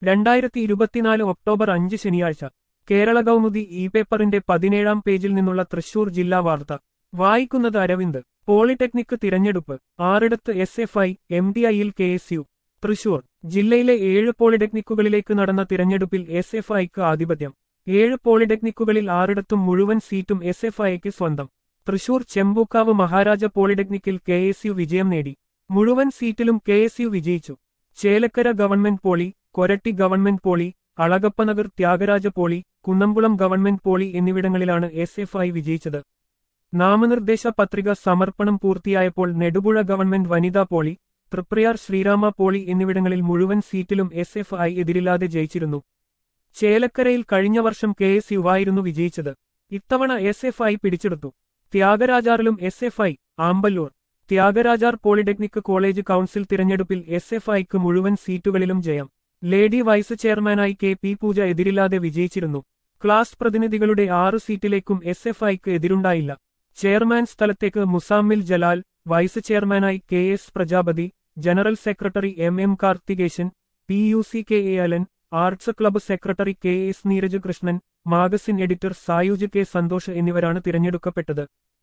രണ്ടായിരത്തി ഇരുപത്തിനാല് ഒക്ടോബർ അഞ്ച് ശനിയാഴ്ച കേരള കൗമുദി ഇ പേപ്പറിന്റെ പതിനേഴാം പേജിൽ നിന്നുള്ള തൃശൂർ ജില്ലാ വാർത്ത വായിക്കുന്നത് അരവിന്ദ് പോളിടെക്നിക് തിരഞ്ഞെടുപ്പ് ആറിടത്ത് S F I M D ഐയിൽ കെ എസ് യു തൃശൂർ ജില്ലയിലെ ഏഴ് പോളിടെക്നിക്കുകളിലേക്ക് നടന്ന തിരഞ്ഞെടുപ്പിൽ എസ് എഫ് ഐക്ക് ആധിപത്യം ഏഴ് പോളിടെക്നിക്കുകളിൽ ആറിടത്തും മുഴുവൻ സീറ്റും എസ് എഫ് ഐക്ക് സ്വന്തം തൃശൂർ ചെമ്പൂക്കാവ് മഹാരാജ പോളിടെക്നിക്കിൽ കെ എസ് യു വിജയം നേടി മുഴുവൻ സീറ്റിലും കെ എസ് യു വിജയിച്ചു Chelakkara government poly Koratty government poly Alagappanagar Thyagaraja poly Kunnamkulam government poly എന്നിവിടങ്ങളിലാണ് എസ് എഫ് ഐ വിജയിച്ചത് നാമനിർദ്ദേശ പത്രിക സമർപ്പണം പൂർത്തിയായപ്പോൾ നെടുപുഴ ഗവൺമെന്റ് വനിതാ പോളി തൃപ്രയാർ ശ്രീരാമ പോളി എന്നിവിടങ്ങളിൽ മുഴുവൻ സീറ്റിലും എസ് എഫ് ഐ എതിരില്ലാതെ ജയിച്ചിരുന്നു ചേലക്കരയിൽ കഴിഞ്ഞ വർഷം കെ എസ് യുവായിരുന്നു വിജയിച്ചത് ഇത്തവണ എസ് എഫ് ഐ പിടിച്ചെടുത്തു ത്യാഗരാജാറിലും S F I Amballur Thiagarajar polytechnic college council തിരഞ്ഞെടുപ്പിൽ എസ് എഫ് ഐക്ക് മുഴുവൻ സീറ്റുകളിലും ജയം ലേഡി വൈസ് ചെയർമാനായി കെ പി പൂജ എതിരില്ലാതെ വിജയിച്ചിരുന്നു ക്ലാസ് പ്രതിനിധികളുടെ ആറ് സീറ്റിലേക്കും എസ് എഫ് ഐക്ക് എതിരുണ്ടായില്ല ചെയർമാൻ സ്ഥലത്തേക്ക് മുസാമ്മിൽ ജലാൽ വൈസ് ചെയർമാനായി K S Prajapathi general secretary M M Karthikesan P U C K A Alan arts club secretary K S Neeraj Krishnan magazine editor Sayuj K Santhosh എന്നിവരാണ് തിരഞ്ഞെടുക്കപ്പെട്ടത്